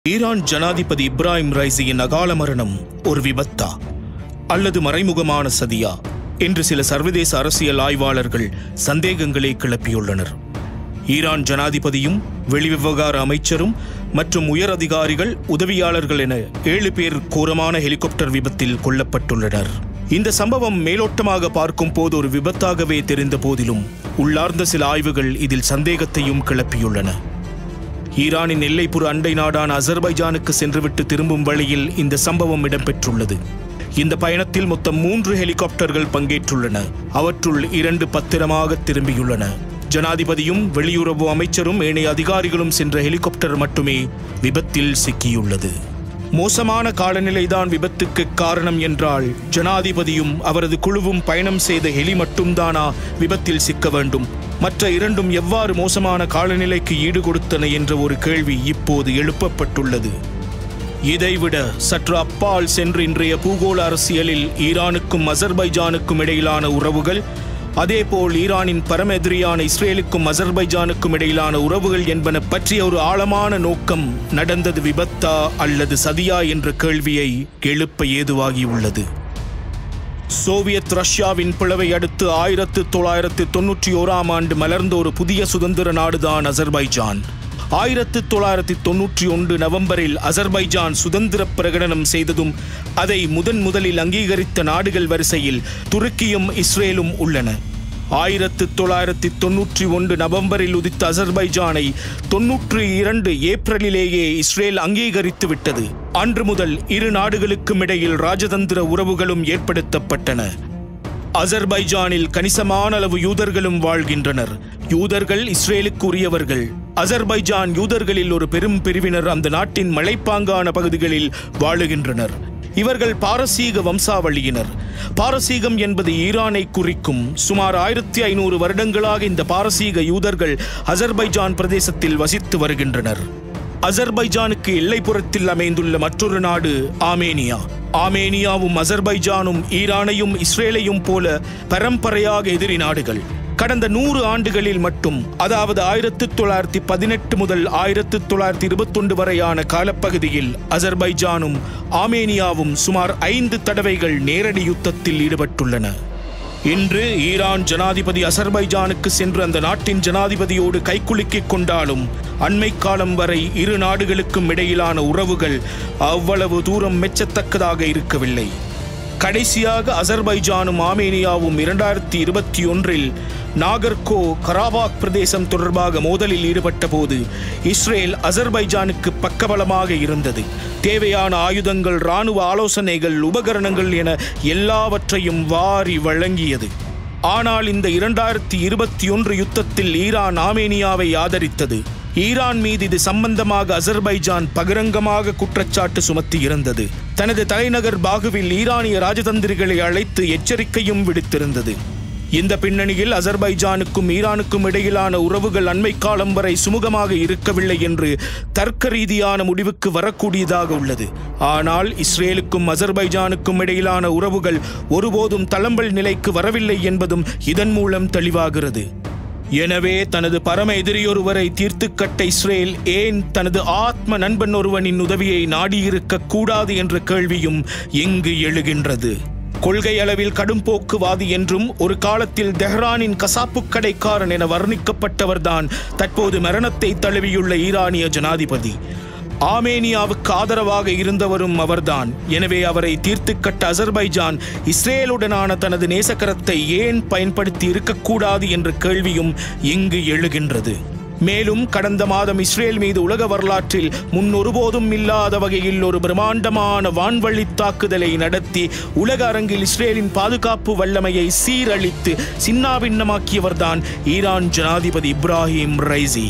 Iran ஜனாதிபதி இப்ராஹிம் ரைசியின் அகால மரணம் ஒரு விபத்தா அல்லது மறைமுகமான சதியா என்று சில சர்வதேச அரசியல் ஆய்வாளர்கள் சந்தேகங்களை கிளப்பியுள்ளனர் ஈரான் ஜனாதிபதியும் வெளிவிவகார அமைச்சரும் மற்றும் உயர் அதிகாரிகள் உதவியாளர்கள் என ஏழு பேர் கோரமான ஹெலிகாப்டர் விபத்தில் கொல்லப்பட்டுள்ளனர் இந்த சம்பவம் மேலோட்டமாக பார்க்கும் போது ஒரு விபத்தாகவே தெரிந்த போதிலும் உள்ளார்ந்த சில ஆய்வுகள் இதில் சந்தேகத்தையும் கிளப்பியுள்ளன ஈரானின் எல்லைப்புற அண்டை நாடான அசர்பைஜானுக்கு சென்றுவிட்டு திரும்பும் வழியில் இந்த சம்பவம் இடம்பெற்றுள்ளது இந்த பயணத்தில் மொத்தம் மூன்று ஹெலிகாப்டர்கள் பங்கேற்றுள்ளன அவற்றுள் இரண்டு பத்திரமாக திரும்பியுள்ளன ஜனாதிபதியும் வெளியுறவு அமைச்சரும் ஏனைய அதிகாரிகளும் சென்ற ஹெலிகாப்டர் மட்டுமே விபத்தில் சிக்கியுள்ளது மோசமான காலநிலைதான் விபத்துக்கு காரணம் என்றால் ஜனாதிபதியும் அவரது குழுவும் பயணம் செய்த ஹெலி மட்டும்தானா விபத்தில் சிக்க வேண்டும் மற்ற இரண்டும் எவ்வாறு மோசமான காலநிலைக்கு ஈடு கொடுத்தன என்ற ஒரு கேள்வி இப்போது எழுப்பப்பட்டுள்ளது இதைவிட சற்று அப்பால் சென்று இன்றைய பூகோள அரசியலில் ஈரானுக்கும் அசர்பைஜானுக்கும் இடையிலான உறவுகள் அதேபோல் ஈரானின் பரம எதிரியான இஸ்ரேலுக்கும் அசர்பைஜானுக்கும் இடையிலான உறவுகள் என்பன பற்றிய ஒரு ஆழமான நோக்கம் நடந்தது விபத்தா அல்லது சதியா என்ற கேள்வியை எழுப்ப ஏதுவாகியுள்ளது சோவியத் ரஷ்யாவின் பிளவை அடுத்து ஆயிரத்து தொள்ளாயிரத்து தொன்னூற்றி ஓராம் ஆண்டு மலர்ந்த ஒரு புதிய சுதந்திர நாடுதான் அசர்பைஜான் ஆயிரத்து தொள்ளாயிரத்தி தொன்னூற்றி ஒன்று நவம்பரில் அசர்பைஜான் சுதந்திர பிரகடனம் செய்ததும் அதை முதன் முதலில் அங்கீகரித்த நாடுகள் வரிசையில் துருக்கியும் இஸ்ரேலும் உள்ளன ஆயிரத்து தொள்ளாயிரத்தி தொன்னூற்றி ஒன்று நவம்பரில் உதித்த அசர்பைஜானை தொன்னூற்றி இரண்டு ஏப்ரலிலேயே இஸ்ரேல் அங்கீகரித்து விட்டது அன்று முதல் இரு நாடுகளுக்கும் இடையில் ராஜதந்திர உறவுகளும் ஏற்படுத்தப்பட்டன அசர்பைஜானில் கணிசமான அளவு யூதர்களும் வாழ்கின்றனர் யூதர்கள் இஸ்ரேலுக்கு உரியவர்கள் அசர்பைஜான் யூதர்களில் ஒரு பெரும் பிரிவினர் அந்த நாட்டின் மலைப்பாங்கான பகுதிகளில் வாழுகின்றனர் இவர்கள் பாரசீக வம்சாவளியினர் பாரசீகம் என்பது ஈரானை குறிக்கும் சுமார் ஆயிரத்தி ஐநூறு வருடங்களாக இந்த பாரசீக யூதர்கள் அசர்பைஜான் பிரதேசத்தில் வசித்து வருகின்றனர் அசர்பைஜானுக்கு எல்லைப்புறத்தில் அமைந்துள்ள மற்றொரு நாடு ஆமேனியா ஆமேனியாவும் அசர்பைஜானும் ஈரானையும் இஸ்ரேலையும் போல பரம்பரையாக எதிரி நாடுகள் கடந்த நூறு ஆண்டுகளில் மட்டும் அதாவது ஆயிரத்து தொள்ளாயிரத்தி பதினெட்டு முதல் ஆயிரத்து தொள்ளாயிரத்தி இருபத்தொன்று வரையான காலப்பகுதியில் அசர்பைஜானும் ஆமேனியாவும் சுமார் ஐந்து தடவைகள் நேரடி யுத்தத்தில் ஈடுபட்டுள்ளன இன்று ஈரான் ஜனாதிபதி அசர்பைஜானுக்கு சென்று அந்த நாட்டின் ஜனாதிபதியோடு கைக்குலுக்கிக் கொண்டாலும் அண்மை காலம் வரை இரு நாடுகளுக்கும் இடையிலான உறவுகள் அவ்வளவு தூரம் மெச்சத்தக்கதாக இருக்கவில்லை கடைசியாக அசர்பைஜானும் ஆமேனியாவும் இரண்டாயிரத்தி இருபத்தி ஒன்றில் நாகர்கோ கராபாக் பிரதேசம் தொடர்பாக மோதலில் ஈடுபட்ட போது இஸ்ரேல் அசர்பைஜானுக்கு பக்கபலமாக இருந்தது தேவையான ஆயுதங்கள் இராணுவ ஆலோசனைகள் உபகரணங்கள் என எல்லாவற்றையும் வாரி வழங்கியது ஆனால் இந்த இரண்டாயிரத்தி இருபத்தி ஒன்று யுத்தத்தில் ஈரான் ஆமேனியாவை ஆதரித்தது ஈரான் மீது இது சம்பந்தமாக அசர்பைஜான் பகிரங்கமாக குற்றச்சாட்டு சுமத்தி இருந்தது தனது தலைநகர் பாகுவில் ஈரானிய ராஜதந்திரிகளை அழைத்து எச்சரிக்கையும் விடுத்திருந்தது இந்த பின்னணியில் அசர்பைஜானுக்கும் ஈரானுக்கும் இடையிலான உறவுகள் அண்மை காலம் வரை சுமூகமாக இருக்கவில்லை என்று தர்க்க ரீதியான முடிவுக்கு வரக்கூடியதாக உள்ளது ஆனால் இஸ்ரேலுக்கும் அசர்பைஜானுக்கும் இடையிலான உறவுகள் ஒருபோதும் தளம்பல் நிலைக்கு வரவில்லை என்பதும் இதன் மூலம் தெளிவாகிறது எனவே தனது பரம எதிரியொருவரை தீர்த்து கட்ட இஸ்ரேல் ஏன் தனது ஆத்ம நண்பன் ஒருவனின் உதவியை நாடியிருக்க கூடாது என்ற கேள்வியும் இங்கு எழுகின்றது கொள்கை அளவில் கடும்போக்குவாதி என்றும் ஒரு காலத்தில் தெஹ்ரானின் கசாப்பு கடைக்காரன் என வர்ணிக்கப்பட்டவர்தான் தற்போது மரணத்தை தழுவியுள்ள ஈரானிய ஜனாதிபதி ஆமேனியாவுக்கு ஆதரவாக இருந்தவரும் அவர்தான் எனவே அவரை தீர்த்து கட்ட அசர்பைஜான் இஸ்ரேலுடனான தனது நேசக்கரத்தை ஏன் பயன்படுத்தி இருக்கக்கூடாது என்ற கேள்வியும் இங்கு எழுகின்றது மேலும் கடந்த மாதம் இஸ்ரேல் மீது உலக வரலாற்றில் முன் ஒருபோதும் இல்லாத வகையில் ஒரு பிரம்மாண்டமான வான்வழி தாக்குதலை நடத்தி உலக அரங்கில் இஸ்ரேலின் பாதுகாப்பு வல்லமையை சீரழித்து சின்னாபின்னமாக்கியவர்தான் ஈரான் ஜனாதிபதி இப்ராஹிம் ரைசி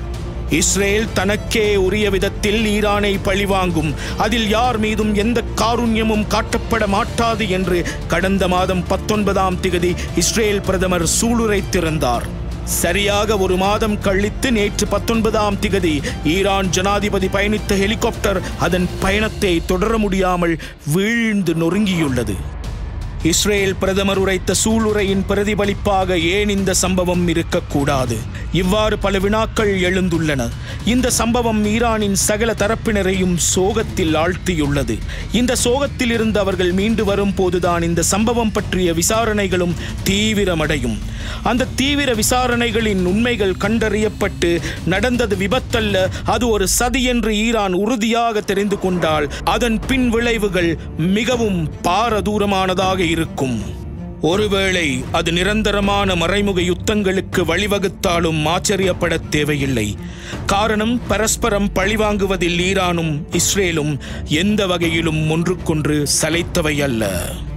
இஸ்ரேல் தனக்கே உரிய விதத்தில் ஈரானை பழிவாங்கும் அதில் யார் மீதும் எந்த காருண்யமும் காட்டப்பட மாட்டாது என்று கடந்த மாதம் பத்தொன்பதாம் திகதி இஸ்ரேல் பிரதமர் சூளுரைத்திருந்தார் சரியாக ஒரு மாதம் கழித்து நேற்று பத்தொன்பதாம் திகதி ஈரான் ஜனாதிபதி பயணித்த ஹெலிகாப்டர் அதன் பயணத்தை தொடர முடியாமல் வீழ்ந்து நொறுங்கியுள்ளது இஸ்ரேல் பிரதமர் உரைத்த சூளுரையின் பிரதிபலிப்பாக ஏன் இந்த சம்பவம் இருக்கக்கூடாது இவ்வாறு பல வினாக்கள் எழுந்துள்ளன இந்த சம்பவம் ஈரானின் சகல தரப்பினரையும் சோகத்தில் ஆழ்த்தியுள்ளது இந்த சோகத்தில் இருந்து அவர்கள் மீண்டு வரும் போதுதான் இந்த சம்பவம் பற்றிய விசாரணைகளும் தீவிரமடையும் அந்த தீவிர விசாரணைகளின் உண்மைகள் கண்டறியப்பட்டு நடந்தது விபத்தல்ல அது ஒரு சதி என்று ஈரான் உறுதியாக தெரிந்து கொண்டால் அதன் பின் விளைவுகள் மிகவும் பாரதூரமானதாக இருக்கும் ஒருவேளை அது நிரந்தரமான மறைமுக யுத்தங்களுக்கு வழிவகுத்தாலும் ஆச்சரியப்படத் தேவையில்லை காரணம் பரஸ்பரம் பழிவாங்குவதில் ஈரானும் இஸ்ரேலும் எந்த வகையிலும் ஒன்றுக்கொன்று சளைத்தவை அல்ல